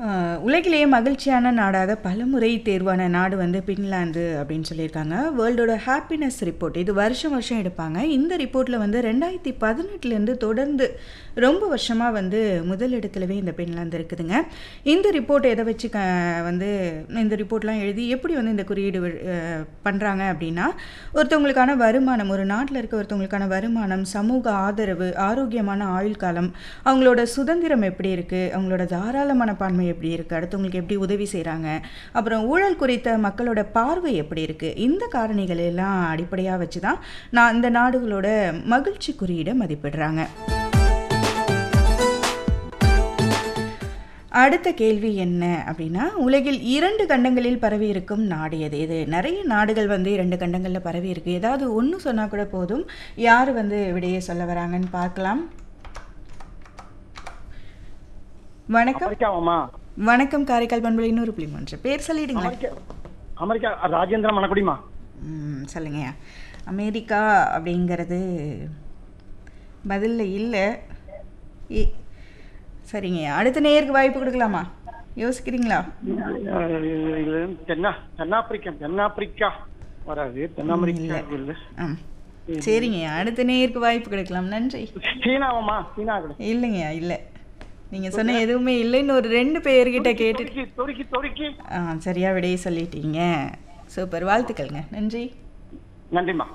அஹ், உலகிலேயே மகிழ்ச்சியான நாடாக பலமுறை தேர்வான நாடு வந்து பின்லாந்து அப்படின்னு சொல்லியிருக்காங்க வேர்ல்டோட ஹாப்பினஸ் ரிப்போர்ட் இது வருஷம் வருஷம் எடுப்பாங்க இந்த ரிப்போர்ட்டில் வந்து ரெண்டாயிரத்தி பதினெட்டுலேருந்து தொடர்ந்து ரொம்ப வருஷமாக வந்து முதலிடத்துலவே இந்த பின்லாந்து இருக்குதுங்க இந்த ரிப்போர்ட் எதை வச்சு க வந்து இந்த ரிப்போர்ட்லாம் எழுதி எப்படி வந்து இந்த குறியீடு பண்ணுறாங்க அப்படின்னா ஒருத்தவங்களுக்கான வருமானம் ஒரு நாட்டில் இருக்க ஒருத்தவங்களுக்கான வருமானம் சமூக ஆதரவு ஆரோக்கியமான ஆயுள் காலம் அவங்களோட சுதந்திரம் எப்படி இருக்குது அவங்களோட தாராள மனப்பான்மை எப்படி இருக்குது அடுத்தவங்களுக்கு எப்படி உதவி செய்கிறாங்க அப்புறம் ஊழல் குறித்த மக்களோட பார்வை எப்படி இருக்குது இந்த காரணிகள் எல்லாம் அடிப்படையாக வச்சு தான் நான் இந்த நாடுகளோட மகிழ்ச்சி குறியீடை மதிப்பிடுறாங்க அடுத்த கேள்வி என்ன அப்படின்னா உலகில் இரண்டு கண்டங்களில் பரவி இருக்கும் நாடு எது இது நிறைய நாடுகள் வந்து இரண்டு கண்டங்களில் பரவி இருக்கு ஏதாவது ஒன்று சொன்னால் கூட போதும் யார் வந்து விடையை சொல்ல வராங்கன்னு பார்க்கலாம் வணக்கம் அமெரிக்காவாமா வணக்கம் காரைக்கால் பண்புல இன்னொரு புள்ளி ஒன்று பேர் சொல்லிடுங்களேன் அமெரிக்கா அமெரிக்கா ராஜேந்திர மணக்குடிமா ம், சொல்லுங்கய்யா அமெரிக்கா அப்படிங்கிறது பதிலில் இல்லை இ- சரிங்கய்யா அடுத்த நேருக்கு வாய்ப்பு கொடுக்கலாமா யோசிக்கிறீங்களா இது தென்னா தென்னாப்பிரிக்கா தென்னாப்பிரிக்கா வராது தென்னாப்பிரிக்கா இல்ல ஆ சரிங்கய்யா அடுத்த நேருக்கு வாய்ப்பு கொடுக்கலாம் நன்றி சீனாவாமா சீனா கிடையாது இல்லைங்கய்யா இல்லை நீங்கள் சொன்ன எதுவுமே இல்லைன்னு ஒரு ரெண்டு பேர்கிட்ட கேட்டு துருக்கி துருக்கி துருக்கி ஆ சரியா விடையை சொல்லிட்டீங்க சூப்பர் வாழ்த்துக்கள்ங்க நன்றி நன்றிம்மா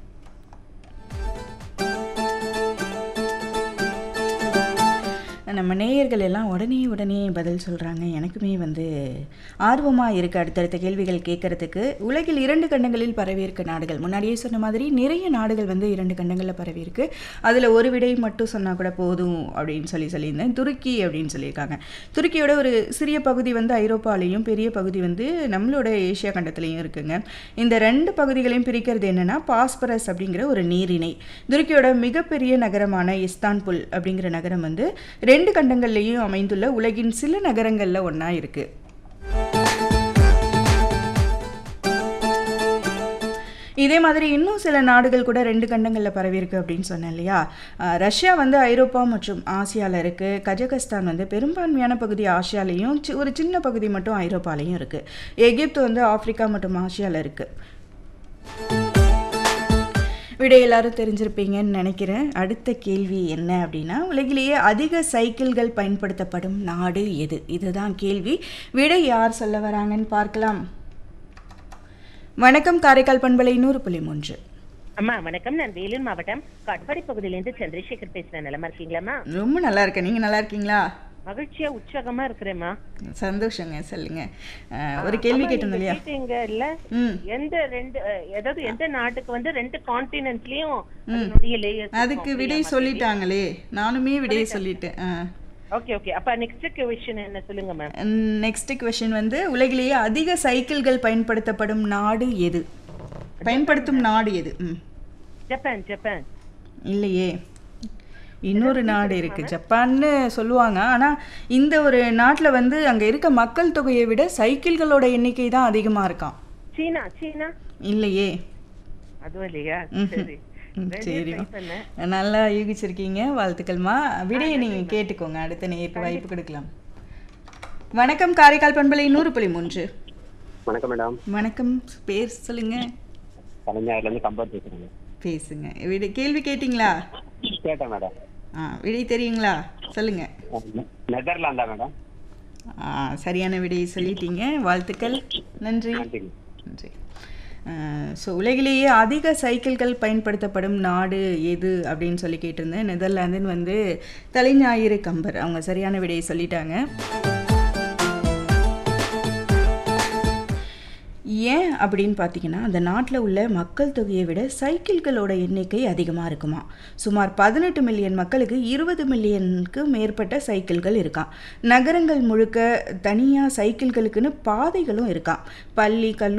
நம்ம நேயர்கள் எல்லாம் உடனே உடனே பதில் சொல்கிறாங்க எனக்குமே வந்து ஆர்வமாக இருக்குது அடுத்தடுத்த கேள்விகள் கேட்கறதுக்கு உலகில் இரண்டு கண்டங்களில் பரவி இருக்க நாடுகள் முன்னாடியே சொன்ன மாதிரி நிறைய நாடுகள் வந்து இரண்டு கண்டங்களில் பரவி இருக்கு அதில் ஒரு விடை மட்டும் சொன்னால் கூட போதும் அப்படின்னு சொல்லி சொல்லியிருந்தேன் துருக்கி அப்படின்னு சொல்லியிருக்காங்க துருக்கியோட ஒரு சிறிய பகுதி வந்து ஐரோப்பாலையும் பெரிய பகுதி வந்து நம்மளோட ஏசியா கண்டத்துலையும் இருக்குங்க இந்த ரெண்டு பகுதிகளையும் பிரிக்கிறது என்னன்னா பாஸ்பரஸ் அப்படிங்கிற ஒரு நீரிணை துருக்கியோட மிகப்பெரிய நகரமான இஸ்தான்புல் அப்படிங்கிற நகரம் வந்து ரெண்டு கண்டங்கள்லேயும் அமைந்துள்ள உலகின் சில நகரங்களில் ஒன்றா இருக்கு இதே மாதிரி இன்னும் சில நாடுகள் கூட ரெண்டு கண்டங்களில் பரவி இருக்கு அப்படின்னு சொன்னேன் இல்லையா அஹ் ரஷ்யா வந்து ஐரோப்பா மற்றும் ஆசியாவில் இருக்குது கஜகஸ்தான் வந்து பெரும்பான்மையான பகுதி ஆசியாலையும் சி- ஒரு சின்ன பகுதி மட்டும் ஐரோப்பாலையும் இருக்குது எகிப்து வந்து ஆப்பிரிக்கா மற்றும் ஆசியாவில் இருக்குது விடை எல்லாரும் தெரிஞ்சிருப்பீங்கன்னு நினைக்கிறேன் அடுத்த கேள்வி என்ன அப்படின்னா உலகிலேயே அதிக சைக்கிள்கள் பயன்படுத்தப்படும் நாடு எது இதுதான் கேள்வி விடை யார் சொல்ல வராங்கன்னு பார்க்கலாம் வணக்கம் காரைக்கால் பண்பலை நூறு புள்ளி மூன்று அம்மா வணக்கம் நான் வேலூர் மாவட்டம் காட்பாடி பகுதியிலேருந்து சந்திரசேகர் பேசுறேன் நலமா இருக்கீங்களாம்மா ரொம்ப நல்லா இருக்கேன் நீங்கள் நல்லா இருக்கீங்களா மகிழ்ச்சியா உற்சாகமா இருக்கிறேம்மா சந்தோஷங்க சொல்லுங்க அஹ், ஒரு கேள்வி கேட்டிருந்தோம் இல்லையா கேட்டீங்க இல்ல ம் எந்த ரெண்டு அஹ், அதாவது எந்த நாட்டுக்கு வந்து ரெண்டு கான்டினென்ட்லயும் அதனுடைய லேயர்ஸ் அதுக்கு விடை சொல்லிட்டாங்களே நானுமே விடையை சொல்லிட்டேன் ஆ ஓகே ஓகே அப்ப நெக்ஸ்ட் கொஸ்டின் என்ன சொல்லுங்க மேம் நெக்ஸ்ட் கொஷின் வந்து உலகிலேயே அதிக சைக்கிள்கள் பயன்படுத்தப்படும் நாடு எது பயன்படுத்தும் நாடு எது ம் ஜப்பான் ஜப்பான் இல்லையே இன்னொரு நாடு இருக்கு ஜப்பான்னு சொல்லுவாங்க ஆனா இந்த ஒரு நாட்டுல வந்து அங்க இருக்க மக்கள் தொகையை விட சைக்கிள்களோட எண்ணிக்கை தான் அதிகமா இருக்காம் சீனா சீனா இல்லையே அதுவும் இல்லையா ம்ஹும். சரி ம், ரெண்டையும் சரிம்மா try பண்ணேன். நல்லா யூகிச்சிருக்கீங்க வாழ்த்துக்கள்மா விடையை நீங்க கேட்டுக்கோங்க அடுத்த நேருக்கு வாய்ப்பு கொடுக்கலாம் வணக்கம் காரைக்கால் பண்பலை நூறு புள்ளி மூன்று வணக்கம் மேடம் வணக்கம் பேர் சொல்லுங்க கலைஞர்ல இருந்து கம்பர் பேசுறேங்க பேசுங்க விடை கேள்வி கேட்டிங்களா கேட்டேன் மேடம் ஆ விடை தெரியுங்களா சொல்லுங்க நெதர்லாண்டா மேடம் ஆ சரியான விடையை சொல்லிட்டீங்க வாழ்த்துக்கள் நன்றி நன்றிங்க நன்றி ஸோ உலகிலேயே அதிக சைக்கிள்கள் பயன்படுத்தப்படும் நாடு எது அப்படின்னு சொல்லி கேட்டிருந்தேன் நெதர்லாந்துன்னு வந்து தலைஞாயிறு கம்பர் அவங்க சரியான விடையை சொல்லிட்டாங்க ஏன் அப்படின்னு பார்த்தீங்கன்னா அந்த நாட்டில் உள்ள மக்கள் தொகையை விட சைக்கிள்களோட எண்ணிக்கை அதிகமாக இருக்குமா சுமார் பதினெட்டு மில்லியன் மக்களுக்கு இருபது மில்லியனுக்கு மேற்பட்ட சைக்கிள்கள் இருக்காம் நகரங்கள் முழுக்க தனியாக சைக்கிள்களுக்குன்னு பாதைகளும் இருக்காம் பள்ளி கல்லூரி